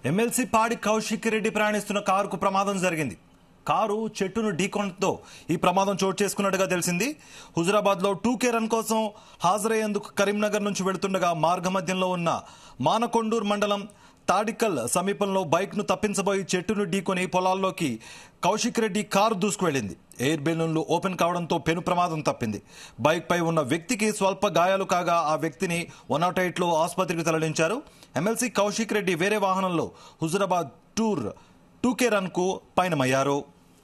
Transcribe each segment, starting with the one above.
MLC పాడి కౌశిక్ రెడ్డి ప్రయాణిస్తున్న కారుకు ప్రమాదం జరిగింది కారు చెట్టును ఢీకొనడంతో ఈ ప్రమాదం చోటు చేసుకున్నట్టుగా తెలిసింది హుజురాబాద్ లో టూకే రన్ కోసం హాజరయ్యేందుకు కరీంనగర్ నుంచి వెళుతుండగా మార్గమధ్యంలో ఉన్న మానకొండూర్ మండలం తాడికల్ సమీపంలో బైక్ ను తప్పించబోయి చెట్టును ఢీకొని పొలాల్లోకి కౌశిక్ రెడ్డి కారు దూసుకువెళ్లింది ఎయిర్ బెలూన్లు ఓపెన్ కావడంతో పెను ప్రమాదం తప్పింది బైక్ పై ఉన్న వ్యక్తికి స్వల్ప గాయాలు కాగా ఆ వ్యక్తిని వన్ నాట్ ఎయిట్ లో ఆసుపత్రికి తరలించారు ఎమ్మెల్సీ కౌశిక్ రెడ్డి వేరే వాహనంలో హుజురాబాద్ టూర్ టూకే రన్ కు పయనమయ్యారు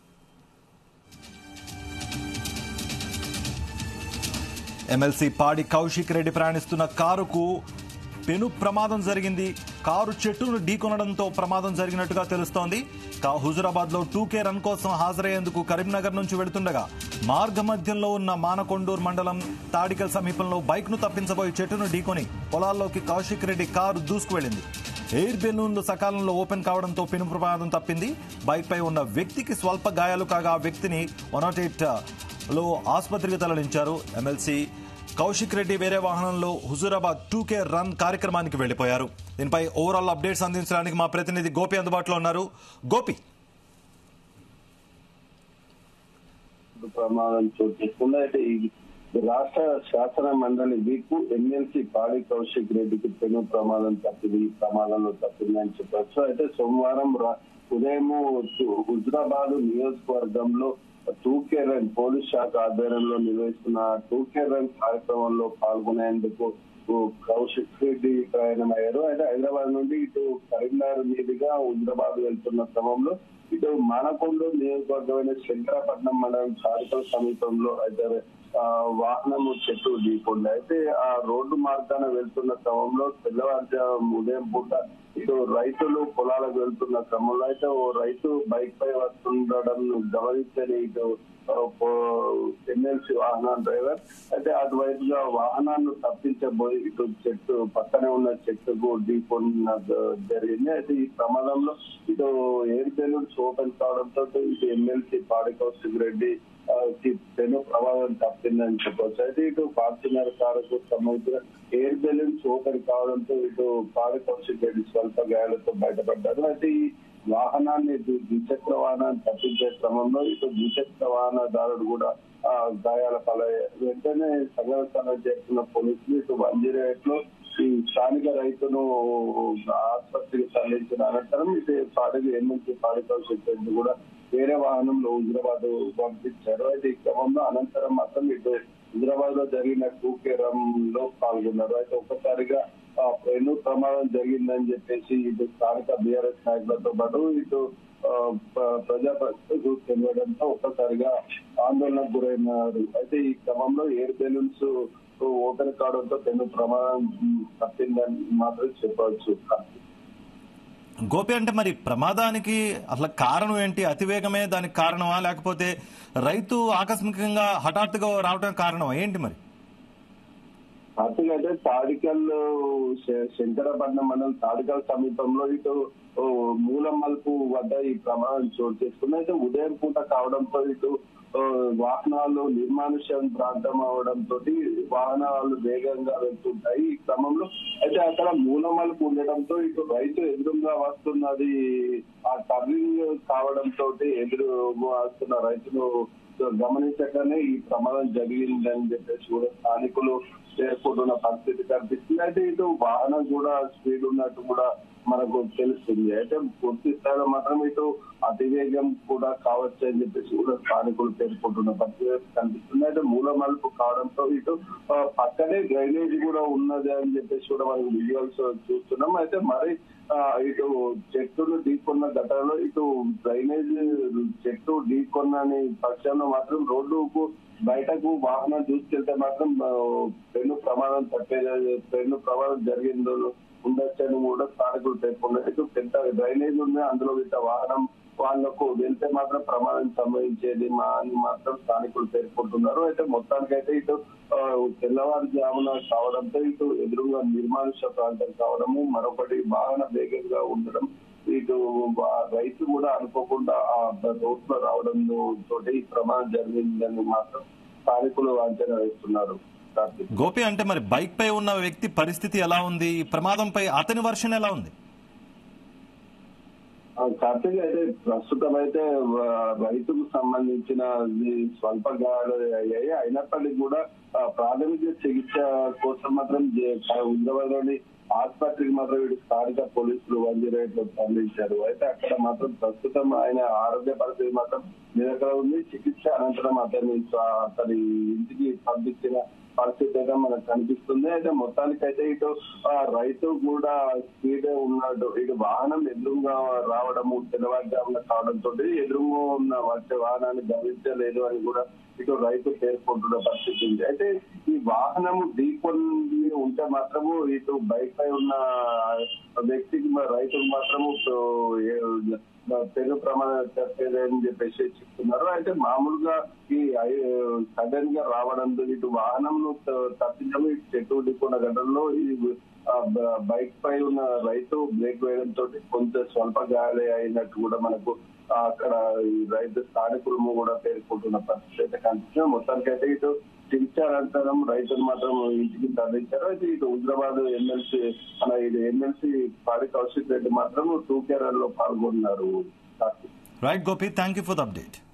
ఎమ్మెల్సీ పాడి కౌశిక్ రెడ్డి ప్రయాణిస్తున్న కారుకు పెను ప్రమాదం జరిగింది కారు చెట్టును ఢీకొనడంతో ప్రమాదం జరిగినట్టుగా తెలుస్తోంది కా- హుజురాబాద్ లో టూకే రన్ కోసం హాజరయ్యేందుకు కరీంనగర్ నుంచి వెళుతుండగా మార్గ మధ్యంలో ఉన్న మానకొండూర్ మండలం తాడికల్ సమీపంలో బైక్ ను తప్పించబోయి చెట్టును ఢీకొని పొలాల్లోకి కౌశిక్ రెడ్డి కారు దూసుకువెళ్లింది ఎయిర్ బెలూన్లు సకాలంలో ఓపెన్ కావడంతో పెను ప్రమాదం తప్పింది బైక్ పై ఉన్న వ్యక్తికి స్వల్ప గాయాలు కాగా ఆ వ్యక్తిని వన్ నాట్ ఎయిట్ లో ఆసుపత్రికి తరలించారు ఎమ్మెల్సీ కౌశిక్ రెడ్డి వేరే వాహనంలో హుజూరాబాద్ టూకే రన్ కార్యక్రమానికి వెళ్లిపోయారు దీనిపై ఓవరాల్ అప్డేట్స్ అందించడానికి మా ప్రతినిధి గోపి అందుబాటులో ఉన్నారు గోపి ప్రమాదం చోటు చేసుకుంది అయితే ఈ రాష్ట్ర శాసన మండలి వీకు ఎమ్మెల్సీ పాడి కౌశిక్ రెడ్డికి పెను ప్రమాదం తప్పింది ఈ ప్రమాదంలో తప్పింది అని చెప్పొచ్చు అయితే సోమవారం రా- ఉదయం హుజరాబాద్ నియోజకవర్గంలో టూకే రన్ పోలీస్ శాఖ ఆధ్వర్యంలో నిర్వహిస్తున్న టూకే రన్ కార్యక్రమంలో పాల్గొనేందుకు కౌశిక్ రెడ్డి ప్రయాణమయ్యారు అయితే హైదరాబాద్ నుండి ఇటు కరీంనగర్ మీదుగా హుజరాబాద్ వెళ్తున్న క్రమంలో ఇటు మానకొండ నియోజకవర్గమైన శంకరపట్నం మండలం చారికల్ సమీపంలో అయితే ఆ, వాహనము చెట్టు ఢీకొంది అయితే ఆ రోడ్డు మార్గాన వెళ్తున్న క్రమంలో తెల్లవారుజాము ఉదయం పూట ఇటు రైతులు పొలాలకు వెళ్తున్న క్రమంలో అయితే ఓ రైతు బైక్ పై వస్తుండడం గమనించని ఇటు ఆ, పో- ఎమ్మెల్సీ వాహన డ్రైవర్ అయితే అటువైపుగా వాహనాన్ని తప్పించబోయి ఇటు చెట్టు పక్కనే ఉన్న చెట్టుకు ఢీకొన్న జరిగింది అయితే ఈ ప్రమాదంలో ఇటు ఎయిర్ బెలూన్స్ ఓపెన్ కావడంతో ఇటు ఎమ్మెల్సీ పాడి కౌశిక్ రెడ్డి ఆ, కి పెను ప్రమాదం తప్పిందని చెప్పొచ్చు అయితే ఇటు ఫార్చునర్ కారుకు సంబంధించిన ఎయిర్ బెలూన్స్ ఓపెన్ కావడంతో ఇటు పాడి కౌశిక్ రెడ్డి స్వల్ప గాయాలతో బయటపడ్డారు అయితే ఈ వాహనాన్ని ద్వి- ద్విచక్ర వాహనాన్ని తప్పించే క్రమంలో ఇటు ద్విచక్ర వాహనదారుడు కూడా ఆ గాయాల పాలయ్యారు వెంటనే సంఘటన స్థలం చేస్తున్న పోలీసులు ఇటు వన్ జీరో ఎయిట్ లో ఈ స్థానిక రైతును ఆసుపత్రికి తరలించిన అనంతరం ఇటు పాడి ఎమ్మెల్సీ పాడి కౌశిక్ రెడ్డి కూడా వేరే వాహనంలో హుజరాబాద్ పంపించారు అయితే ఈ క్రమంలో అనంతరం మాత్రం ఇటు హుజరాబాద్ లో జరిగిన టూకే రన్ లో పాల్గొన్నారు అయితే ఒక్కసారిగా ఆ, పెను ప్రమాదం జరిగిందని చెప్పేసి ఇటు స్థానిక బీఆర్ఎస్ నాయకులతో పాటు ఇటు ఆ, ప్ర- ప్రజాప్రతినిధులు తెలియడంతో ఒక్కసారిగా ఆందోళనకు గురైనారు అయితే ఈ క్రమంలో ఎయిర్ బెలూన్స్ ఓపెన్ కావడంతో పెను ప్రమాదం తప్పిందని మాత్రం చెప్పవచ్చు గోపి అంటే మరి ప్రమాదానికి అసలు కారణం ఏంటి అతివేగమే దానికి కారణమా లేకపోతే రైతు ఆకస్మికంగా హఠాత్తుగా రావడం కారణమా ఏంటి మరి అటుగా అయితే తాడికల్ శ- శంకరపట్నం మండలం తాడికల్ సమీపంలో ఇటు ఓ, మూలమల్పు వద్ద ఈ ప్రమాదం చోటు చేసుకుంది అయితే ఉదయం పూట కావడంతో ఇటు ఓ, వాహనాలు నిర్మానుష్యం ప్రాంతం అవడంతో వాహనాలు వేగంగా వెళ్తుంటాయి ఈ క్రమంలో అయితే అక్కడ మూలమలుపు ఉండడంతో ఇటు రైతు ఎదురుగా వస్తున్నది ఆ టర్నింగ్ కావడంతో ఎదురు వస్తున్న రైతును గమనించగానే ఈ ప్రమాదం జరిగిందని చెప్పేసి కూడా స్థానికులు చేరుకుంటున్న పరిస్థితి కనిపిస్తుంది అయితే ఇటు వాహనం కూడా స్పీడ్ ఉన్నట్టు కూడా మనకు తెలుస్తుంది అయితే పూర్తి స్థాయిలో మాత్రం ఇటు అతివేగం కూడా కావచ్చు అని చెప్పేసి కూడా స్థానికులు పేర్కొంటున్న పరిస్థితి కనిపిస్తుంది అయితే మూల మలుపు కావడంతో ఇటు ఆ, పక్కనే డ్రైనేజ్ కూడా ఉన్నది అని చెప్పేసి కూడా మనకు విజువల్స్ చూస్తున్నాం అయితే మరి ఆ, ఇటు చెట్టును ఢీకొన్న ఘటనలో ఇటు డ్రైనేజ్ చెట్టు ఢీకొన్నని పక్షంలో మాత్రం రోడ్డుకు బయటకు వాహనం దూసుకెళ్తే మాత్రం ఆ, పెను ప్రమాదం తప్పేది పెను ప్రమాదం జరిగిందో ఉండొచ్చని కూడా స్థానికులు పేర్కొన్నారు ఇటు పెద్ద డ్రైనేజ్ ఉంది అందులో ఇంత వాహనం వాళ్లకు వెళ్తే మాత్రం ప్రమాదం సంభవించేది మా అని మాత్రం స్థానికులు పేర్కొంటున్నారు అయితే మొత్తానికైతే ఇటు ఆ, తెల్లవారుజామున కావడంతో ఇటు ఎదురుగా నిర్మానుష్య ప్రాంతం కావడము మరొకటి వాహన వేగంగా ఉండడం ఇటు వా- రైతు కూడా అనుకోకుండా ఆ రోడ్ లో రావడం తోటి ఈ ప్రమాదం జరిగిందని మాత్రం స్థానికులు అంచనా వేస్తున్నారు కార్తీక్ గోపి అంటే మరి బైక్ పై ఉన్న వ్యక్తి పరిస్థితి ఎలా ఉంది ఈ ప్రమాదంపై అతని వర్షన్ ఎలా ఉంది ఆ, కార్తీక్ అయితే ప్రస్తుతం అయితే ఆ, రైతుకు సంబంధించిన ఈ స్వల్ప గాయాలు అయ్యాయి అయినప్పటికీ కూడా ఆ, ప్రాథమిక చికిత్స కోసం మాత్రం హైదరాబాద్లోని ఆసుపత్రికి మాత్రం వీడు స్థానిక పోలీసులు వన్ జీరో ఎయిట్ లో తరలించారు అయితే అక్కడ మాత్రం ప్రస్తుతం ఆయన ఆరోగ్య పరిస్థితి మాత్రం నిరకర ఉంది చికిత్స అనంతరం అతన్ని స్వ- అతని ఇంటికి పంపించిన పరిస్థితి అయితే మనకు కనిపిస్తుంది అయితే మొత్తానికి అయితే ఇటు ఆ, రైతు కూడా స్పీడ్ ఉన్నాడు ఇటు వాహనం ఎదురుగా రావడము తెల్లవారుజామున కావడంతో ఎదురుగా ఉన్న వచ్చే వాహనాన్ని గమనించలేదు అని కూడా ఇటు రైతు పేర్కొంటున్న పరిస్థితి ఉంది అయితే ఈ వాహనము ఢీకొని ఉంటే మాత్రము ఇటు బైక్ పై ఉన్న వ్యక్తికి మా- రైతుకు మాత్రము ఏ- పెను ప్రమాదం చెప్పేదని చెప్పేసి చెప్తున్నారు అయితే మామూలుగా ఈ సడన్ గా రావడంతో ఇటు వాహనం తప్పించడం ఇటు చెట్టు ఢీకొన్న ఘటనలో ఈ ఆ బ- బైక్ పై ఉన్న రైతు బ్రేక్ వేయడంతో కొంత స్వల్ప గాయాలే అయినట్టు కూడా మనకు ఆ అక్కడ ఈ రైతు స్థానికులు కూడా పేర్కొంటున్న పరిస్థితి అయితే కనిపిస్తుంది మొత్తానికైతే ఇటు చికిత్స అనంతరం రైతులు మాత్రం ఇంటికి తరలించారు అయితే ఇటు హైదరాబాద్ ఎమ్మెల్సీ మన ఇది ఎమ్మెల్సీ పాడి కౌశిక్ రెడ్డి మాత్రం టూ కేరళలో పాల్గొన్నారు Karthik right Gopi thank you for the update